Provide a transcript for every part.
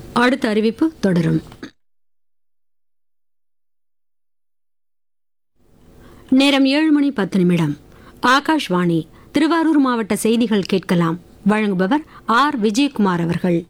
அடுத்த அறிவிப்பு தொடரும் நேரம் ஏழு மணி பத்து நிமிடம் ஆகாஷ்வாணி திருவாரூர் மாவட்ட செய்திகள் கேட்கலாம் வழங்குபவர் ஆர் விஜயகுமார் அவர்கள்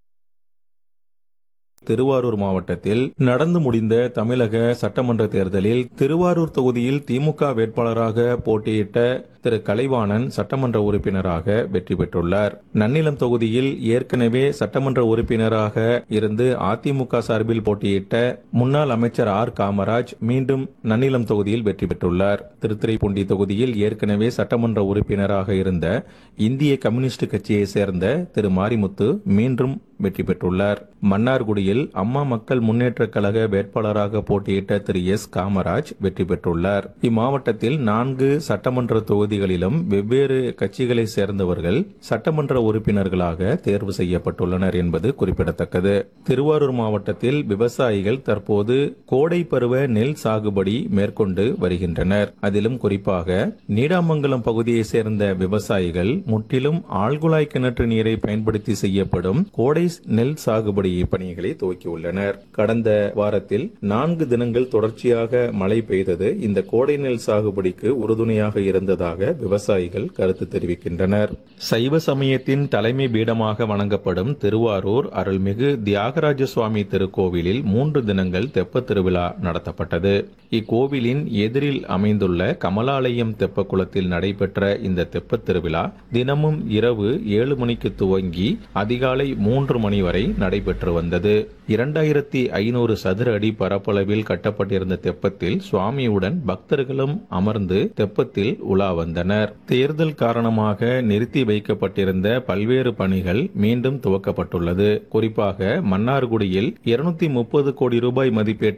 திருவாரூர் மாவட்டத்தில் நடந்து முடிந்த தமிழக சட்டமன்ற தேர்தலில் திருவாரூர் தொகுதியில் திமுக வேட்பாளராக போட்டியிட்ட திரு கலைவாணன் சட்டமன்ற உறுப்பினராக வெற்றி பெற்றுள்ளார் நன்னிலம் தொகுதியில் ஏற்கனவே சட்டமன்ற உறுப்பினராக இருந்து அதிமுக சார்பில் போட்டியிட்ட முன்னாள் அமைச்சர் ஆர் காமராஜ் மீண்டும் நன்னிலம் தொகுதியில் வெற்றி பெற்றுள்ளார் திருத்துறைப்பூண்டி தொகுதியில் ஏற்கனவே சட்டமன்ற உறுப்பினராக இருந்த இந்திய கம்யூனிஸ்ட் கட்சியை சேர்ந்த திரு மாரிமுத்து மீண்டும் வெற்றி பெற்றுள்ளார் மன்னார்குடியில் அம்மா மக்கள் முன்னேற்றக் கழக வேட்பாளராக போட்டியிட்ட திரு எஸ் காமராஜ் வெற்றி பெற்றுள்ளார் இம்மாவட்டத்தில் நான்கு சட்டமன்ற தொகுதிகளிலும் வெவ்வேறு கட்சிகளை சேர்ந்தவர்கள் சட்டமன்ற உறுப்பினர்களாக தேர்வு செய்யப்பட்டுள்ளனர் என்பது குறிப்பிடத்தக்கது திருவாரூர் மாவட்டத்தில் விவசாயிகள் தற்போது கோடை பருவ நெல் சாகுபடி மேற்கொண்டு வருகின்றனர் அதிலும் குறிப்பாக நீடாமங்கலம் பகுதியை சேர்ந்த விவசாயிகள் முற்றிலும் ஆழ்குழாய் கிணற்று நீரை பயன்படுத்தி செய்யப்படும் கோடை நெல் சாகுபடி பணிகளை துவக்கியுள்ளனர் கடந்த வாரத்தில் நான்கு தினங்கள் தொடர்ச்சியாக மழை பெய்தது இந்த கோடை நெல் சாகுபடிக்கு உறுதுணையாக இருந்ததாக விவசாயிகள் கருத்து தெரிவிக்கின்றனர் சைவ சமயத்தின் தலைமை பீடமாக வணங்கப்படும் திருவாரூர் அருள்மிகு தியாகராஜ சுவாமி திருக்கோவிலில் மூன்று தினங்கள் தெப்பத் திருவிழா நடத்தப்பட்டது இக்கோவிலின் எதிரில் அமைந்துள்ள கமலாலயம் தெப்ப குளத்தில் நடைபெற்ற இந்த தெப்பத் திருவிழா தினமும் இரவு ஏழு மணிக்கு துவங்கி அதிகாலை மூன்று மணி வரை நடைபெற்று வந்தது இரண்டாயிரத்தி ஐநூறு சதுர அடி பரப்பளவில் கட்டப்பட்டிருந்த தெப்பத்தில் சுவாமியுடன் பக்தர்களும் அமர்ந்து தெப்பத்தில் உலா வந்தனர் தேர்தல் காரணமாக நிறுத்தி வைக்கப்பட்டிருந்த பல்வேறு பணிகள் மீண்டும் துவக்கப்பட்டுள்ளது குறிப்பாக மன்னார்குடியில் இருநூத்தி முப்பது கோடி ரூபாய் மதிப்பீட்டு